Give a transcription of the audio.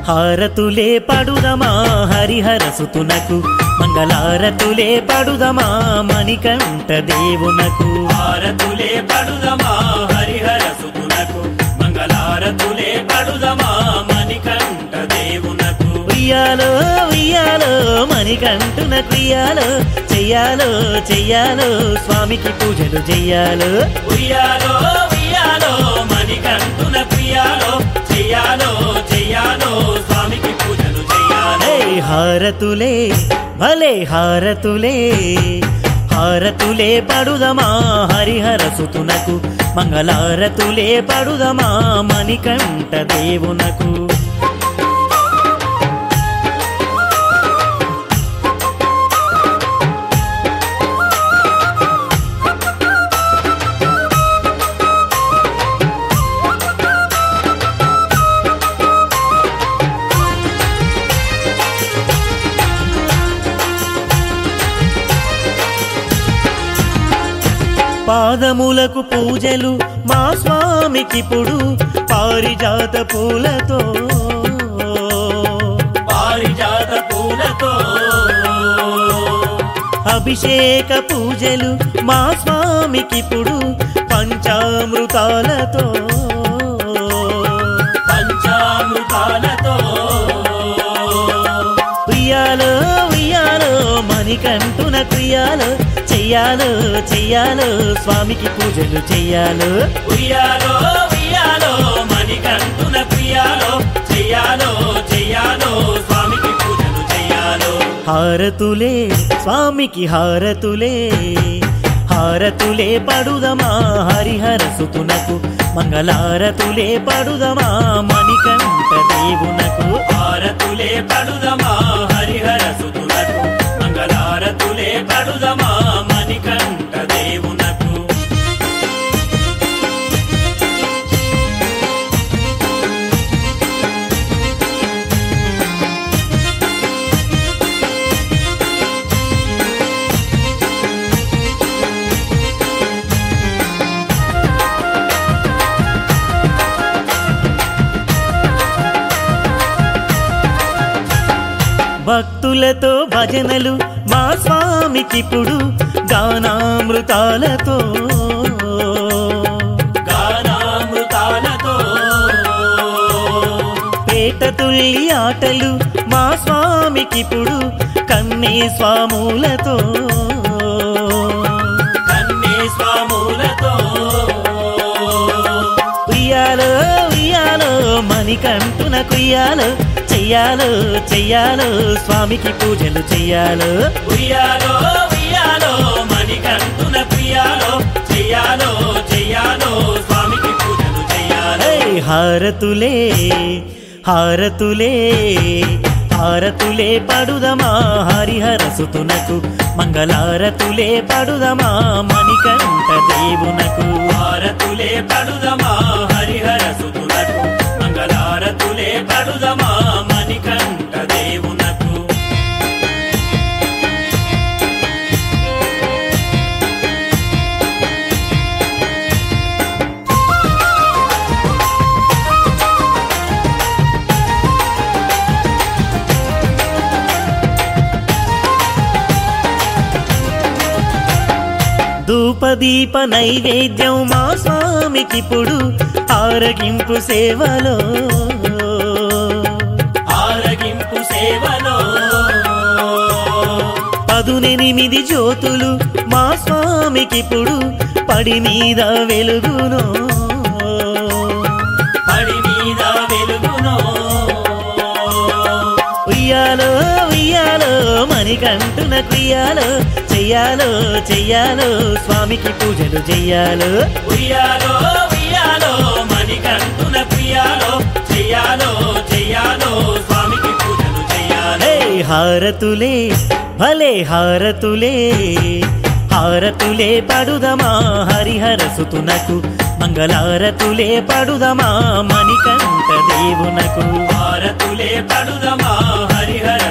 హారతులే పడుదమా హరిహర సుతునకు మంగళారతులే పడుదమా మణికంఠ దేవునకు హారతులే పడుదమా హరిహర సుతునకు మంగళారతులే పడుదమా మణికంఠ దేవునకు ఉయ్యాలో ఉయ్యాలో మణికంఠునకు ఉయ్యాలో చెయ్యాలో చెయ్యాలో స్వామికి పూజలు చెయ్యాలో ఉయ్యాలో ఉయ్యాలో మణికంఠున ప్రియాలో చెయ్యాలో చెయ్యాలో స్వామికి పూజలు చెయ్యాలో హే హారతులే భలే హారతులే హారతులే పడుదమా హరిహర సుతునకు మంగళారతులే పడుదమా మణికంఠ దేవునకు పాదములకు పూజలు మా స్వామికిప్పుడు పారిజాత పూలతో పారిజాత పూలతో అభిషేక పూజలు మా స్వామికిప్పుడు పంచామృతాలతో పంచామృతాలతో ఉయ్యాలో ఉయ్యాలో మణికంఠున క్రియాలో చెయ్యాలో చెయ్యాలో స్వామికి పూజలు చెయ్యాలో ఉయ్యాలో ఉయ్యాలో మణికంఠున ప్రియాలో చెయ్యాలో చెయ్యాలో స్వామికి పూజలు చెయ్యాలో హారతులే స్వామికి హారతులే హారతులే పడుదమా హరిహర సుతునకు మంగళారతులే పడుదమా మణికంఠ దేవునకు హారతులే పడుదమా హరిహర సుతులకు మంగళారతులే పడుదమా మణికంఠ దేవునకు భక్తులతో భజనలు మా స్వామికిప్పుడు గానామృతాలతో గానామృతాలతో పేట తుల్లి ఆటలు మా స్వామికిప్పుడు కన్నే స్వాములతో కన్నే స్వాములతో ఉయ్యాలో ఉయ్యాలో మణికంఠున కుయ్యాలో చెయ్యాలో చెయ్యాలో స్వామికి పూజలు చెయ్యాలో ఉయ్యాలో ఉయ్యాలో మణికంఠున ప్రియాలో చెయ్యాలో చెయ్యాలో స్వామికి పూజలు చెయ్యాలో హే హారతులే హారతులే హారతులే పడుదమా హరిహర సుతునకు మంగళారతులే పడుదమా మణికంఠ దేవునకు హారతులే పడుదమా హరిహర సుతులకు మంగళారతులే పడుదమా మణికంఠ దేవునకు ధూపదీప నైవేద్యం మా స్వామికిప్పుడు ఆరగింపు సేవలో ఆరగింపు సేవలో పదునెనిమిది జ్యోతులు మా స్వామికిప్పుడు పడి మీద వెలుగును పడి మీద వెలుగునో ఉయ్యాలో ఉయ్యాలో మణికంఠున కుయ్యాలో చెయ్యాలో చెయ్యాలో స్వామికి పూజలు చెయ్యాలో ఉయ్యాలో ఉయ్యాలో మణికంఠున ప్రియాలో చెయ్యాలో చెయ్యాలో స్వామికి పూజలు చెయ్యాలో హే హారతులే భలే హారతులే హారతులే పడుదమా హరిహర సుతునకు మంగళారతులే పడుదమా మణికంఠ దేవునకు హారతులే పడుదమా హరిహర